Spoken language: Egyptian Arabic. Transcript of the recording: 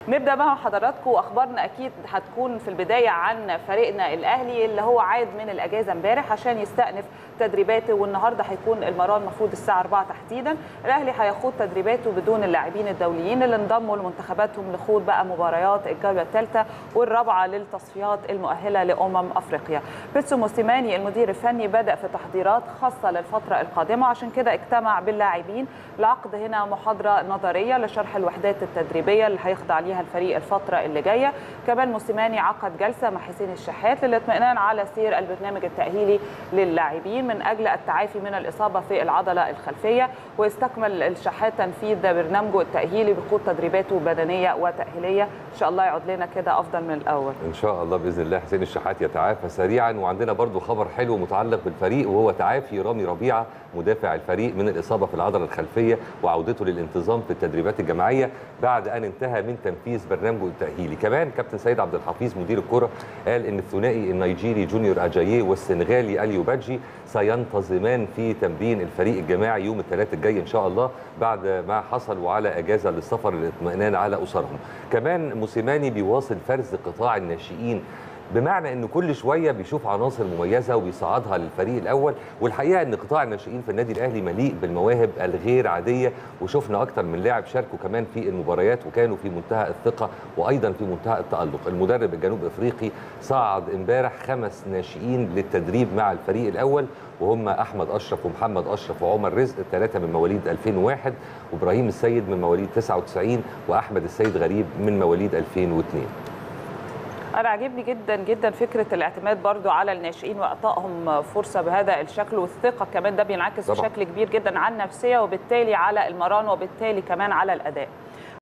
نبدا مع حضراتكم واخبارنا اكيد هتكون في البدايه عن فريقنا الاهلي اللي هو عاد من الاجازه امبارح عشان يستأنف تدريباته والنهارده هيكون المران المفروض الساعه 4 تحديدا الاهلي هيخوض تدريباته بدون اللاعبين الدوليين اللي انضموا لمنتخباتهم لخوض بقى مباريات الجوله الثالثه والرابعه للتصفيات المؤهله لامم افريقيا بيتسو موسيماني المدير الفني بدا في تحضيرات خاصه للفتره القادمه عشان كده اجتمع باللاعبين لعقد هنا محاضره نظريه لشرح الوحدات التدريبيه اللي هيخضع ليها الفريق الفتره اللي جايه كمان موسيماني عقد جلسه مع حسين الشحات للاطمئنان على سير البرنامج التاهيلي للاعبين من اجل التعافي من الاصابه في العضله الخلفيه واستكمل الشحات تنفيذ برنامجه التاهيلي بخوض تدريباته بدنيه وتاهيليه ان شاء الله يعود لنا كده افضل من الاول ان شاء الله باذن الله حسين الشحات يتعافى سريعا وعندنا برضو خبر حلو متعلق بالفريق وهو تعافي رامي ربيعه مدافع الفريق من الاصابه في العضله الخلفيه وعودته للانتظام في التدريبات الجماعيه بعد ان انتهى من تنفيذ برنامجه التاهيلي كمان كابتن سيد عبد الحفيظ مدير الكره قال ان الثنائي النيجيري جونيور اجاييه والسنغالي اليو بادجي سينتظمان في تمرين الفريق الجماعي يوم الثلاث الجاي ان شاء الله بعد ما حصلوا على اجازه للسفر للاطمئنان على اسرهم كمان موسيماني بيواصل فرز قطاع الناشئين بمعنى ان كل شويه بيشوف عناصر مميزه وبيصعدها للفريق الاول والحقيقه ان قطاع الناشئين في النادي الاهلي مليء بالمواهب الغير عاديه وشفنا اكتر من لاعب شاركوا كمان في المباريات وكانوا في منتهى الثقه وايضا في منتهى التالق المدرب الجنوب افريقي صعد امبارح خمس ناشئين للتدريب مع الفريق الاول وهم احمد اشرف ومحمد اشرف وعمر رزق الثلاثه من مواليد 2001 وابراهيم السيد من مواليد 99 واحمد السيد غريب من مواليد 2002 انا عاجبني جدا جدا فكره الاعتماد برضو على الناشئين واعطائهم فرصه بهذا الشكل والثقه كمان ده بينعكس طبعا. بشكل كبير جدا على النفسيه وبالتالي على المران وبالتالي كمان على الاداء